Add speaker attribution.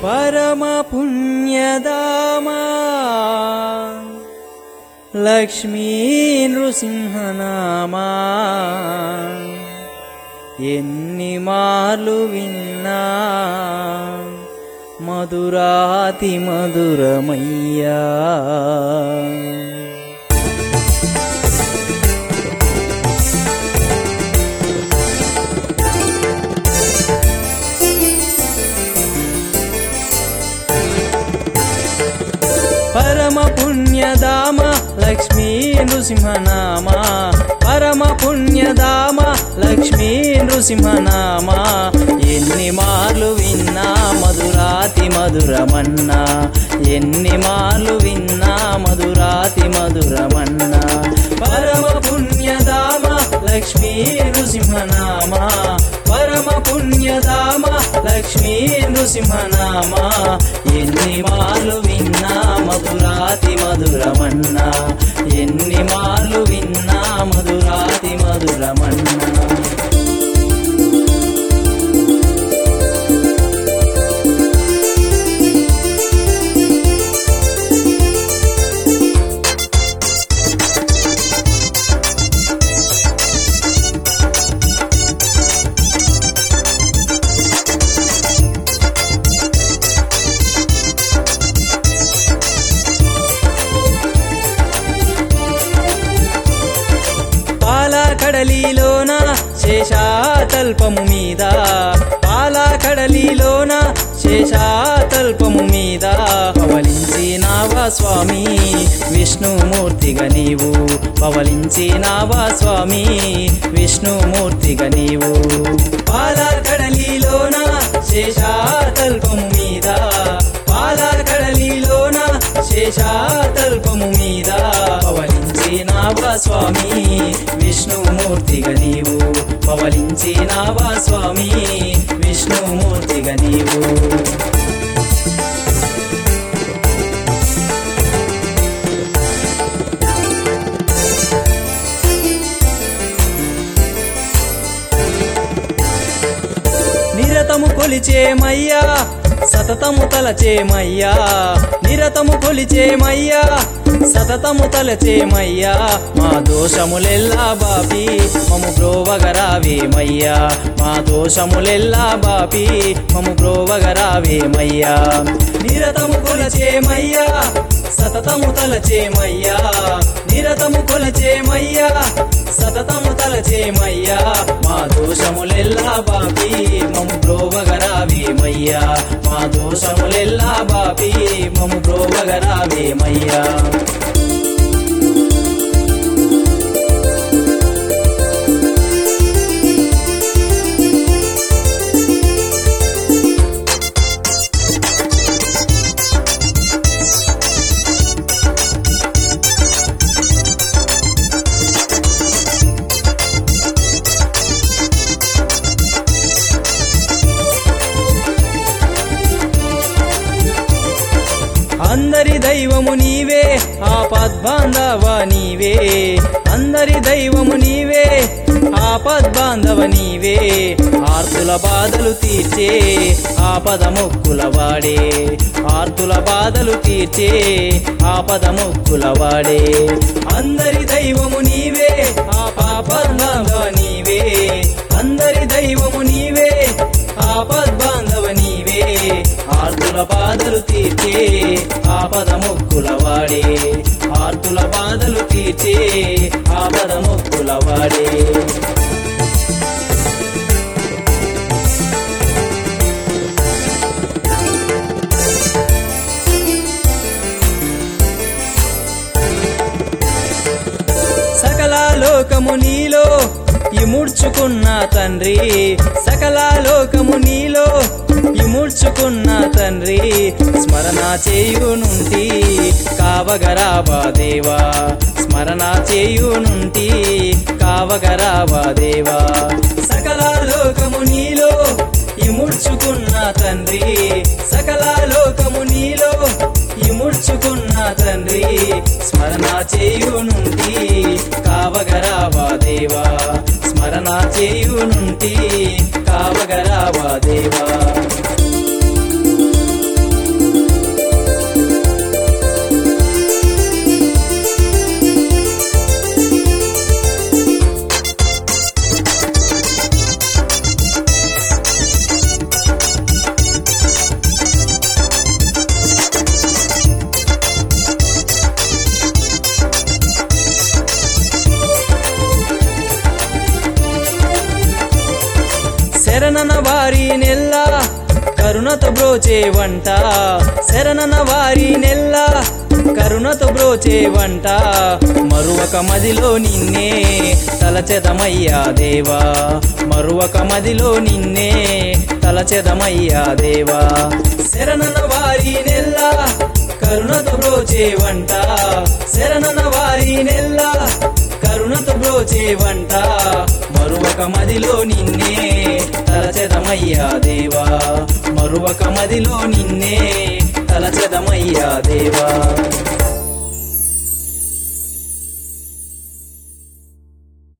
Speaker 1: పరమ పుణ్యదామా లక్ష్మీ నృసింహనామా ఎన్ని మార్లు విన్నా మధురాతి మధురమయ్యా పరమ పుణ్యదామ లక్ష్మీ నృసింహనామ పరమ పుణ్యదామ లక్ష్మీ నృసింహనామ ఎన్ని మార్లు విన్నా మధురాతి మధురమన్నా ఎన్ని మార్లు విన్నా మధురాతి మధురమన్నా పరమ పుణ్యదామ లక్ష్మీ నృసింహనామ పరమ పుణ్యదామ లక్ష్మీ నృసింహనామ ఎన్ని మార్లు విన్నా మధురాతి మధురమన్నా ఎన్ని మార్లు విన్నా మధురాతి మధురమన్నా పాల కడలిలోన శేషాతల్పము మీద పాల కడలిలోన శేషాతల్పము మీద పవలించినావా స్వామి విష్ణుమూర్తిగా నీవు పవలించినావా స్వామి విష్ణుమూర్తిగా నీవు పాల కడలిలోన శేషాతల్పము మీద పాల కడలిలోన శేషాతల్పము మీద పవలించినావా స్వామి విష్ణుమూర్తిగా నీవు పవలించినావా స్వామి విష్ణుమూర్తిగా నీవు నిరతము కొలిచేమయ్యా సతతము తలచేమయ్యా నిరతము కొలిచేమయ్యా సతతము తలచేమయ్యా మా దోషములెల్లా బాపి మము బ్రోవగరావేమయ్యా మా దోషములెల్లా బాపి మము బ్రోవగరావేమయ్యా నిరతము కొలచేమయ్యా సతతము తలచేమయ్యా నిరతము కొలచేమయ్యా సతతము తలచేమయ్యా మా దోషములెల్లా బాపి మము బ్రోవగరావేమయ్యా మా దోషములెల్లా బాపి మము బ్రోవగరావేమయ్యా అందరి దైవము నీవే ఆపద్బాంధవ నీవే అందరి దైవము నీవే ఆపద్బాంధవ నీవే ఆర్తుల బాధలు తీర్చే ఆపద మొక్కుల వాడే ఆర్తుల బాధలు తీర్చే ఆపద మొక్కుల వాడే అందరి దైవము నీవే ఆపద్బాంధవ నీవే అందరి దైవము నీవే ఆపద్బాంధవ నీవే ఆర్తుల బాధలు తీర్చే ఆపద మొక్కుల వాడే ఆర్తుల బాధలు తీర్చే ఆపద మొక్కుల వాడే సకల లోకము నీలో ఇముడ్చుకున్న తండ్రి సకల లోకము నీలో ఇముడ్చుకున్న తండ్రి స్మరణ చేయునుంటి కావగరావా దేవా స్మరణ చేయునుంటి కావగరావా దేవా సకల లోకము నీలో ఇముడ్చుకున్న తండ్రి సకల లోకము నీలో ఇముడ్చుకున్న తండ్రి స్మరణ చేయునుంటి కావగరావా దేవా స్మరణ చేయునుంటి కావగరావా దేవా శరణన వారి నెల్ల కరుణతో బ్రోచే వంట శరణన వారి నెల్ల కరుణతో బ్రోచే వంట మరువక మదిలో నిన్నే తలచెదమయ్యా దేవా మరువక మదిలో నిన్నే తలచెదమయ్యా దేవా శరణన వారి నెల్ల కరుణతో బ్రోచే వంట శరణన వారి నెల్ల కరుణతో బ్రోచే వంట మరువక మదిలో నిన్నే తలచెదమయ్యా దేవా మరువక మదిలో నిన్నే తలచెదమయ్యా దేవా